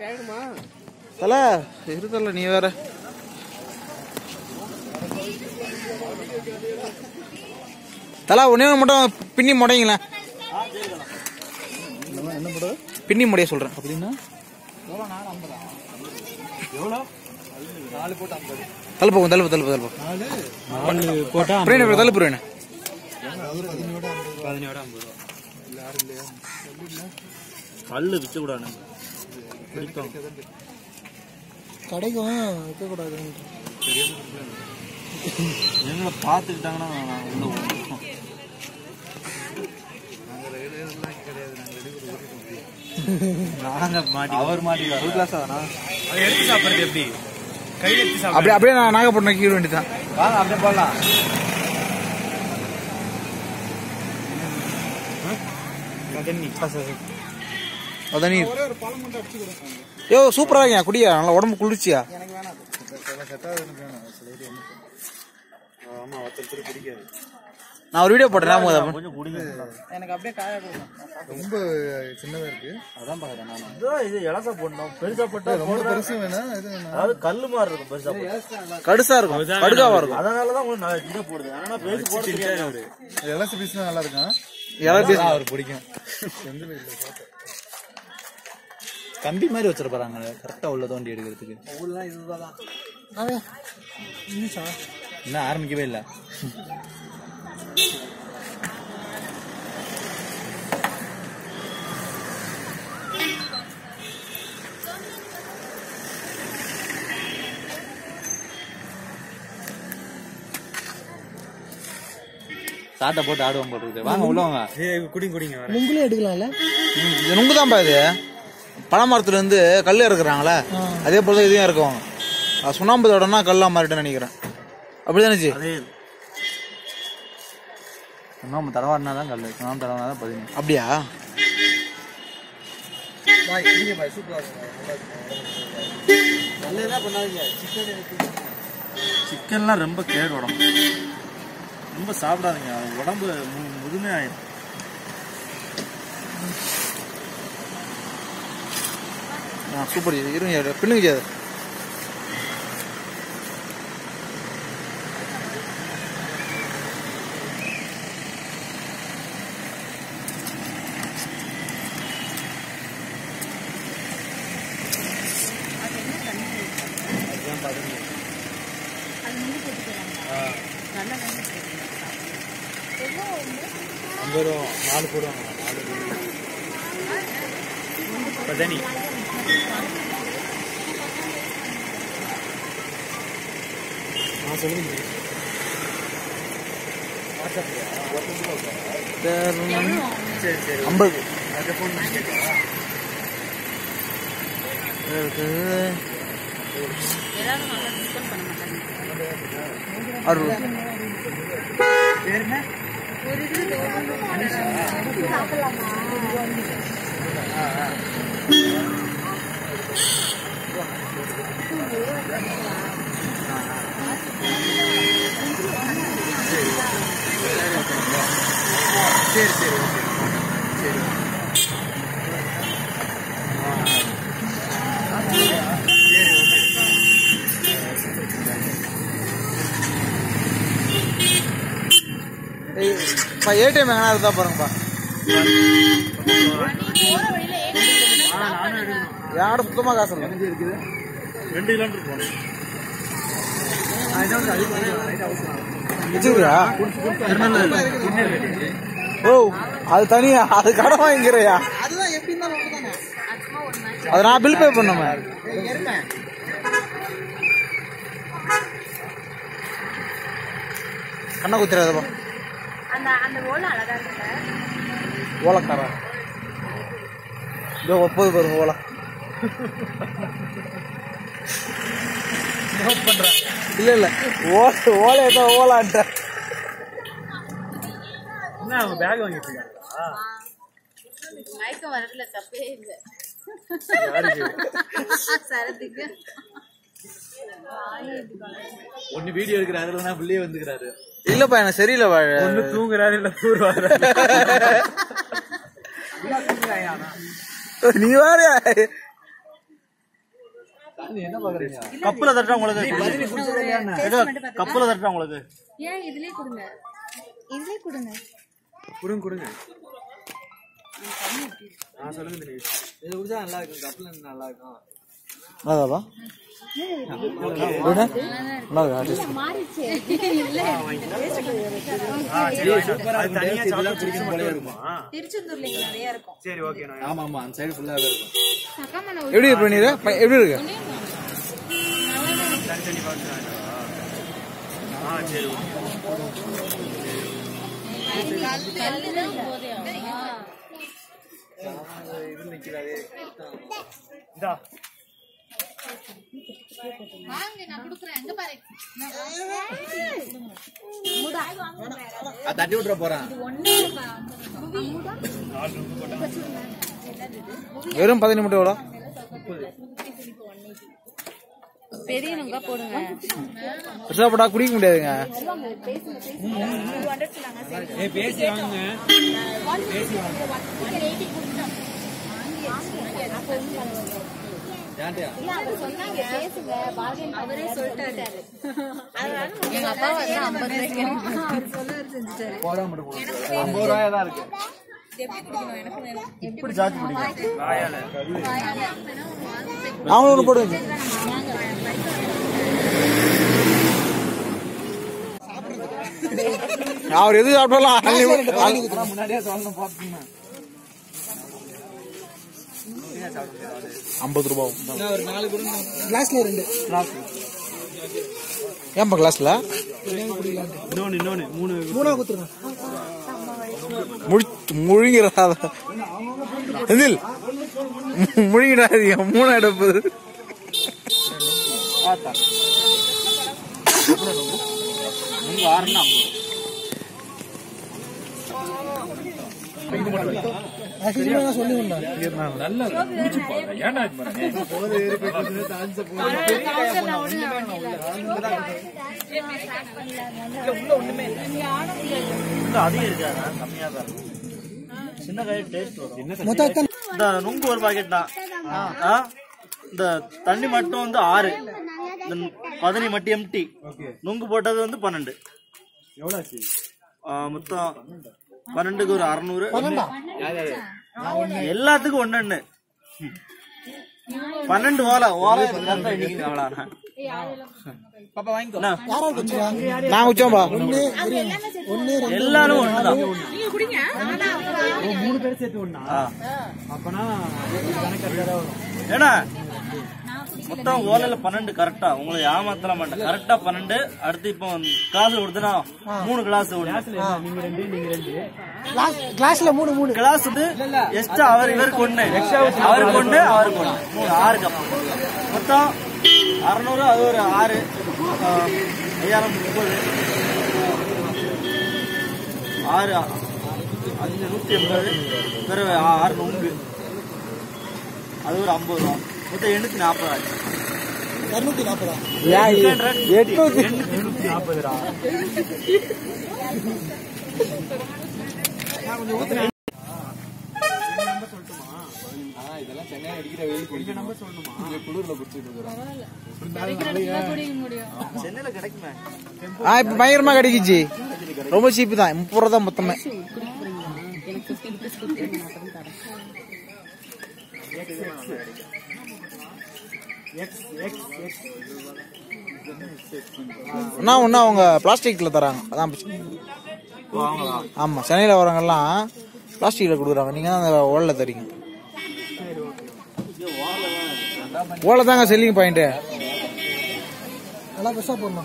தல இருதல்ல நீ வேற தலா ஒன்னே ஒன்று மட்டும் பின்னி முடைங்களேன் என்ன படம் பின்னி முடைய சொல்றேன் அப்படின்னா தலுப்பு போகும் தலுப்பு தலுப்பு தலுப்பு நாலு போட்டா பிரேன் தலுப்பு பிரேன் பதினோட ஐம்பது ரூபா கல்லு விற்க கூடாது பிடிக்கும் கடைக்கும் வைக்கக்கூடாது எங்களை பார்த்துக்கிட்டாங்கன்னா நான் உள்ள போகணும். நாங்க மாட்டி அவர் மாட்டிக்காரு ஒரு கிளாஸ் ஆனா அதை எடுத்து சாப்பிடுறது எப்படி கையில எடுத்து சாப்பிடுறது அப்படியே அப்படியே நான் நாகப்பட்டினம் கீழ வேண்டியதான் வாங்க அப்படியே போடலாம் அதான் நீ யோ சூப்பரா இருக்கியா குடியா நல்லா உடம்பு குளிர்ச்சியா ஆமா ஒருத்தர் பிடிக்காது நான் ஒரு வீடியோ போட்டேன் ஞாபகம் இருக்கா? கொஞ்சம் குடிங்க எனக்கு அப்படியே காய ரொம்ப சின்னதா இருக்கு அதான் பாக்குறேன் நான் இதுதான் இது இலசா போடணும் பெருசா போட்டா ரொம்ப பெருசு வேணா இது வேணா அதாவது கல்லு மாதிரி இருக்கும் பெருசா போட்டா கடுசா இருக்கும் கடுகாவா இருக்கும் அதனாலதான் உங்களுக்கு நான் இதை போடுது ஆனா பெருசு போட தெரியாது இலசி பீஸ் நல்லா இருக்கும் இலை பீஸ் அவர் பிடிக்கும் கம்பி மாதிரி வச்சிருப்பாங்க கரெக்டா உள்ள தோண்டி எடுக்கிறதுக்கு அவன் இருந்துச்சா இன்னும் ஆரம்பிக்கவே இல்ல சாட்டை போட்டு ஆடுவோம் போட்டு இருக்கு. வாங்க உள்ள வாங்க குடிங்க குடிங்க வர நுங்குலே எடுக்கலாம்ல ம், இது நுங்கு தான்ப்பா இது பனைமரத்துல இருந்து கல் இறக்குறாங்களே அதே போல தான் இதையும் இறக்குவாங்க அது சுண்ணாம்பு தடம்னா கல்லா மாறிட்டேன்னு நினைக்கிறேன் அப்படிதானே ஜி அதே நம்ம தடவாடினா தான் கல் நம்ம தடவாடினா தான் பதினஞ்சு அப்படியா சிக்கன்லாம் ரொம்ப கேடு உடம்பு ரொம்ப சாப்பிடாதீங்க உடம்பு மு- முதுமை ஆயிடும் ஆ, சூப்பர் ஜி இருங்க பின்னுங்க ஜி அது ஐம்பது ரூபா நாலு போடுவாங்க நாலு பதனி ஐம்பது அறுபது ஏய்ப்பா ஏடிஎம் எங்கன்னா இருந்தா பாருங்கப்பா யாரும் சுத்தமா காசு இல்லை ரெண்டு கிலோமீட்டர் போகணும் வச்சுக்கிறியா ஓ அது தனியா அது கடன் வாங்கிக்கிறியா அதுதான் எப்படி இருந்தாலும் ஒண்ணுதானே. அது நான் பில் பே பண்ணுமே இங்க இருப்பேன். கண்ணை குத்துறாதப்பா அந்த அந்த ஓலை அழகா இருக்குல்ல ஓலக்காரா இதோ ஒப்பது பாருங்க ஓலா இல்ல இல்ல ஓலை ஓலை ஏதோ ஓலான்ட்ட என்ன அவங்க பேக் வாங்கிட்டு இருக்காங்க மயக்கம் வரதுல தப்பே இல்லை சரத்துக்கு ஒன்னு வீடியோ எடுக்கிறாரு இல்லைன்னா பிள்ளையே வந்துக்கிறாரு இல்லப்பா எனக்கு சரியில்லை வாழ ஒண்ணு தூங்குறாரு இல்ல கூறுவாரு நீ வேற கப்புல தட்டுறா உங்களுக்கு ஏதோ கப்புல தட்டுறா உங்களுக்கு ஏன் இதுலயே கொடுங்க இதுலயே கொடுங்க கொடுங்க கொடுங்க நான் சொல்லுங்க தினேஷ் இது குடிச்சா நல்லா இருக்கும் கப்பல நல்லா இருக்கும் அதாவா நல்லா இருக்கா taste? மாறிச்சு இல்ல ஆ சரி வாங்கிட்டு வா. அது தனியா சாப்பிட்டு குடிக்கணும் போல இருக்குமா திருச்செந்தூர்ல இங்க நிறைய இருக்கும் சரி ஓகே நான் ஆமா ஆமா அந்த சைடு ஃபுல்லாவே இருக்கும் சக்கமன எப்படி இருக்கு பன்னீர் ப- எப்படி இருக்கு தனி தனி பாக்ஸ் வாங்கிட்டு வா. ஆ சரி ஓகே இந்தா வாங்க நான் குடுக்குறேன் எங்க பாரு அது தட்டி விட்டுற போறேன் வெறும் பதினஞ்சு முட்டை எவ்வளோ பெரிய நுங்கா போடுங்க பெருசா போட்டா குடிக்க முடியாதுங்க ஏய் பேசி வாங்குங்க அவரே சொல்லிட்டாரு எங்க அப்பா வந்து ஐம்பது ரூபாய்க்கு அவர் சொல்ல செஞ்சுட்டாரு ஐம்பது ரூபாயா தான் இருக்கு எப்படி குடிக்கணும் எனக்கு வேணும் இப்படி சாச்சு பிடிக்கும் வாயால அவங்களும் ஒன்று போடுங்க அவர் எது சாப்பிட்டாலும் அள்ளி- அள்ளி- முன்னாடியே சொல்லணும் பாத்துக்கணும் ஐம்பது ரூபாய் ஒரு நாலு கொடுங்க கிளாஸ்ல ரெண்டு ஏன்பா கிளாஸ்ல இன்னொன்னு இன்னொன்னு மூணு மூணா குத்துருங்க முழி முழுங்கிறாத செந்தில் முழுங்கிடாதீங்க மூணு எடுப்பு பார்த்தா உங்க ஆறுனா ஐம்பது சொல்லுங்க இல்ல அதிகம் இருக்காதா கம்மியா தான் இருக்கும் சின்ன காய் டேஸ்ட் வரும் மொத்தம் இந்த நுங்கு ஒரு பாக்கெட் தான் ஆ? இந்த தண்ணி மட்டும் வந்து ஆறு இந்த பதனி மட்டும் எம்டி நுங்கு போட்டது வந்து பன்னெண்டு ஆ, மொத்தம் பன்னெண்டுக்கு ஒரு அறுநூறு எல்லாத்துக்கும் ஒண்ணு பன்னெண்டு ஓலை ஓலை கரெக்டா இன்னைக்கு அவ்வளோண்ணா பாப்பா வாங்கிக்கோ என்ன? யாரோ குடிச்சா நான் உச்சோம்பா ஒன்னு எல்லாரும் ஒண்ணுதான் நீங்க குடிங்க ஆ. ஏன்னா மொத்தம் ஓலையில பன்னெண்டு கரெக்டா உங்களை ஏமாத்தலாம் மாட்டேன் கரெக்டா பன்னெண்டு அடுத்து இப்போ கிளாஸ் கொடுத்தனா மூணு கிளாஸ் கிளாஸ் கிளாஸ்ல மூணு மூணு கிளாஸ் வந்து எக்ஸ்ட்ரா அவர் இவருக்கு ஒண்ணு அவருக்கு ஒண்ணு அவருக்கு ஒண்ணு மூணு ஆறு கப் மொத்தம் அறுநூறு அது ஒரு ஆறு ஆ, ஐயாயிரம் முப்பது ஆறு அஞ்சு நூத்தி எண்பது பிறகு ஆ- ஆறு நுங்கு அது ஒரு ஐம்பது ரூபா மொத்தம் எண்ணூத்தி நாற்பது ஆச்சு இரநூத்தி நாற்பதா எட்நூத்தி எண்ணூத்தி நாற்பது ரூபா இதெல்லாம் சென்னை அடிக்கிற வெயில் குடிக்க நம்ப சொல்லணுமா குளிர்ல குடிச்சிட்டு இருக்கிறோம் சென்னையில கிடைக்குமே ஆ இப்ப பயங்கரமா கிடைக்குச்சு ரொம்ப சீப்பு தான் முப்பது ரூபா தான் மொத்தமே ஒன்னா ஒன்னா அவங்க பிளாஸ்டிக்ல தராங்க அதான் பிரச்சனை. ஆமா சென்னையில வரவங்கலாம் பிளாஸ்டிக்ல கொடுக்குறாங்க நீங்க தான் அந்த ஓலைல தரீங்க ஓலை தாங்க செல்லிங் பாயிண்ட் நல்லா பெருசா போடணும்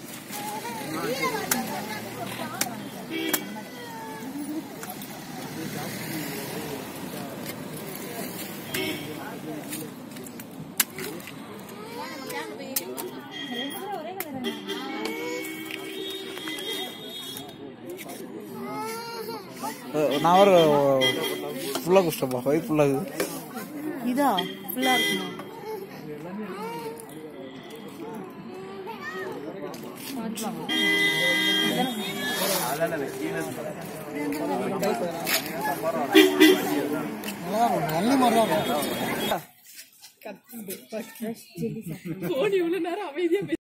நான் வர ஃபுல்லாக குஷ்டப்பா வயிறு ஃபுல்லாக இதா ஃபுல்லா இருக்குமா நல்லா இருக்கும் நல்ல மாதிரி தான் இருக்கும் கோடி இவ்வளவு நேரம் அமைதியா